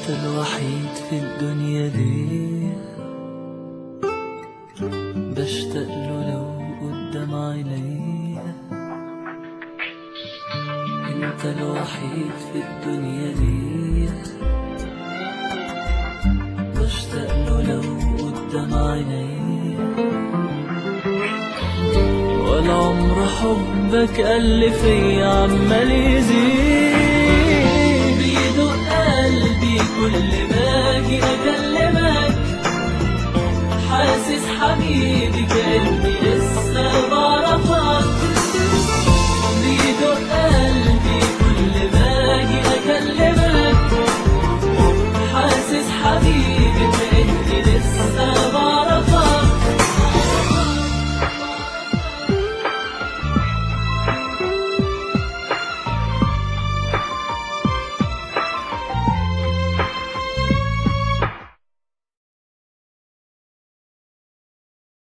الوحيد في الدنيا دي بشتاق له لو قدام عينيا انت الوحيد في الدنيا دي بشتاق له لو قدام عينيا ولا عمر حبك قل فيا عمال يزيد بيدق قلبي كل ما اجي اكلمك حاسس حبيبي كان